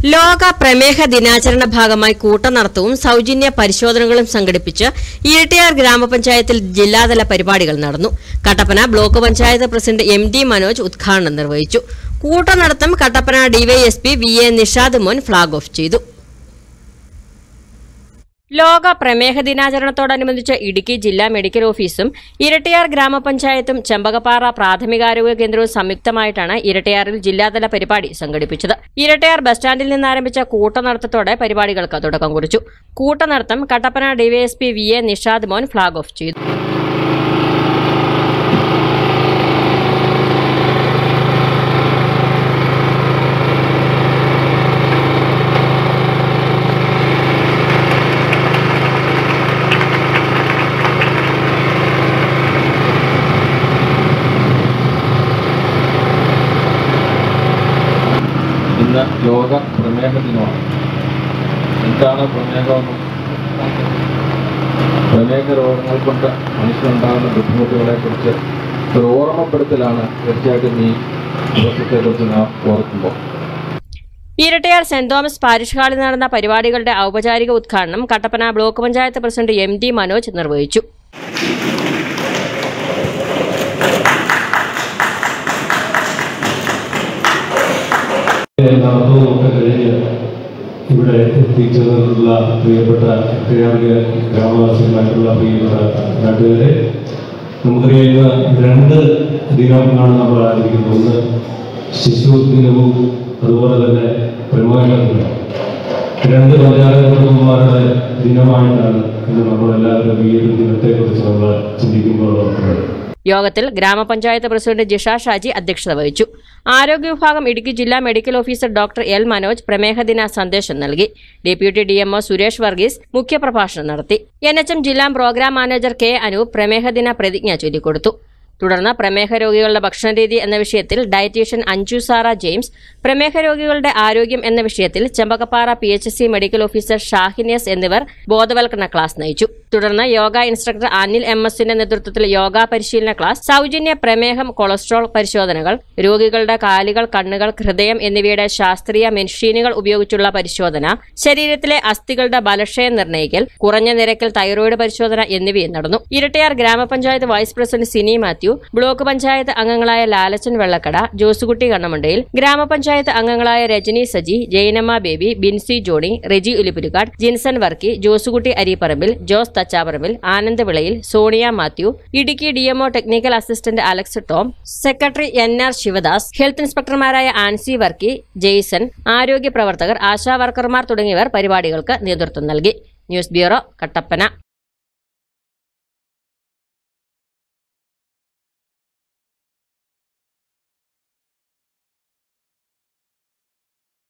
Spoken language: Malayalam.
ലോക പ്രമേഹ ദിനാചരണ ഭാഗമായി കൂട്ടനടത്തവും സൗജന്യ പരിശോധനകളും സംഘടിപ്പിച്ച് ഇരട്ടിയാർ ഗ്രാമപഞ്ചായത്തിൽ ജില്ലാതല പരിപാടികൾ നടന്നു Kattappana block panchayat president M D Manoj ഉദ്ഘാടനം നിർവഹിച്ചു കൂട്ടനടത്തം Kattappana DySP V A Nishad Mon flag of ചെയ്തു ലോക പ്രമേഹ ദിനാചരണത്തോടനുബന്ധിച്ച് ഇടുക്കി ജില്ലാ മെഡിക്കൽ ഓഫീസും ഇരട്ടിയാർ ഗ്രാമപഞ്ചായത്തും ചെമ്പകപ്പാറ പ്രാഥമികാരോഗ്യ കേന്ദ്രവും സംയുക്തമായിട്ടാണ് ഇരട്ടിയാറിൽ ജില്ലാതല പരിപാടി സംഘടിപ്പിച്ചത് ഇരട്ടിയാർ ബസ് സ്റ്റാൻഡിൽ നിന്ന് ആരംഭിച്ച കൂട്ടനടത്തത്തോടെ പരിപാടികൾക്ക് തുടക്കം കുറിച്ചു കൂട്ടനടത്തം Kattappana DySP V A Nishad Mon flag of ചെയ്തു ഇന്ന് ലോക പ്രമേഹ ദിനമാണ് എന്താണ് പ്രമേഹമെന്നും പ്രമേഹ രോഗങ്ങൾ കൊണ്ട് മനുഷ്യനുണ്ടാകുന്ന ബുദ്ധിമുട്ടുകളെക്കുറിച്ച് ഒരു ഓർമ്മപ്പെടുത്തലാണ് തീർച്ചയായിട്ടും ഈ ദിവസത്തെക്കുറിച്ച് നാം ഓർക്കുമ്പോൾ ഇരട്ടയാർ സെന്റ് തോമസ് പാരിഷ് ഹാളിൽ നടന്ന പരിപാടികളുടെ ഔപചാരിക ഉദ്ഘാടനം Kattappana block panchayat president M D Manoj നിർവഹിച്ചു നടത്തവുമൊക്കെ കഴിഞ്ഞ് ഇവിടെ എത്തിച്ചേർന്നിട്ടുള്ള പ്രിയപ്പെട്ട കേരളീയ ഗ്രാമവാസികളായിട്ടുള്ള പ്രിയപ്പെട്ട നാട്ടുകാരെ നമുക്കറിയാവുന്ന രണ്ട് ദിനമാണ് നമ്മൾ ആചരിക്കുന്നത് ഒന്ന് ശിശു ദിനവും അതുപോലെ തന്നെ പ്രമേഹ ദിനം രണ്ട് പഞ്ചായത്തുമാരുടെ ദിനമായിട്ടാണ് ഇന്ന് നമ്മളെല്ലാവരും ഈ ഒരു ദിനത്തെക്കുറിച്ച് നമ്മൾ ചിന്തിക്കുമ്പോൾ ഓർക്കുന്നത് യോഗത്തിൽ ഗ്രാമപഞ്ചായത്ത് പ്രസിഡന്റ് ജിഷ ഷാജി അധ്യക്ഷത വഹിച്ചു ആരോഗ്യ വിഭാഗം ഇടുക്കി ജില്ലാ medical officer doctor L Manoj പ്രമേഹദിന സന്ദേശം നൽകി ഡെപ്യൂട്ടി ഡിഎംഒ സുരേഷ് വർഗീസ് മുഖ്യപ്രഭാഷണം നടത്തി എൻ എച്ച് എം ജില്ലാ പ്രോഗ്രാം മാനേജർ കെ അനൂപ് പ്രമേഹദിന പ്രതിജ്ഞ ചൊല്ലിക്കൊടുത്തു തുടർന്ന് പ്രമേഹ രോഗികളുടെ ഭക്ഷണരീതി എന്ന വിഷയത്തിൽ ഡയറ്റീഷ്യൻ അഞ്ജു സാറ ജെയിംസ് പ്രമേഹ രോഗികളുടെ ആരോഗ്യം എന്ന വിഷയത്തിൽ Chembakappara P H C medical officer Shahinas എന്നിവർ ബോധവൽക്കരണ ക്ലാസ് നയിച്ചു തുടർന്ന് യോഗ ഇൻസ്ട്രക്ടർ അനിൽ എം എസിന്റെ നേതൃത്വത്തിൽ യോഗ പരിശീലന ക്ലാസ് സൗജന്യ പ്രമേഹം കൊളസ്ട്രോൾ പരിശോധനകൾ രോഗികളുടെ കാലുകൾ കണ്ണുകൾ ഹൃദയം എന്നിവയുടെ ശാസ്ത്രീയ മെഷീനുകൾ ഉപയോഗിച്ചുള്ള പരിശോധന ശരീരത്തിലെ അസ്ഥികളുടെ ബലക്ഷയം നിർണ്ണയിക്കൽ കുറഞ്ഞ നിരക്കിൽ തൈറോയിഡ് പരിശോധന എന്നിവയും നടന്നു ഇരട്ടയാർ ഗ്രാമപഞ്ചായത്ത് vice president Sini Mathew block panchayat അംഗങ്ങളായ ലാലച്ചൻ വെള്ളക്കട ജോസുകുട്ടി കണ്ണമണ്ടയിൽ ഗ്രാമപഞ്ചായത്ത് അംഗങ്ങളായ Rajani Saji Jainamma Baby Binsi Johny Reji Ulippulikkad Jinson Varkey Josekutty Aripparambil Jose Thachaparambil Anand Vilayil Sonia Mathew Idukki DMO technical assistant Alex Tom secretary N R Sivadas health ഇൻസ്പെക്ടർമാരായ ആൻസി വർക്കി ജെയ്സൺ ആരോഗ്യ പ്രവർത്തകർ ആശാ വർക്കർമാർ തുടങ്ങിയവർ പരിപാടികൾക്ക് നേതൃത്വം നൽകി ന്യൂസ് ബ്യൂറോ കട്ടപ്പന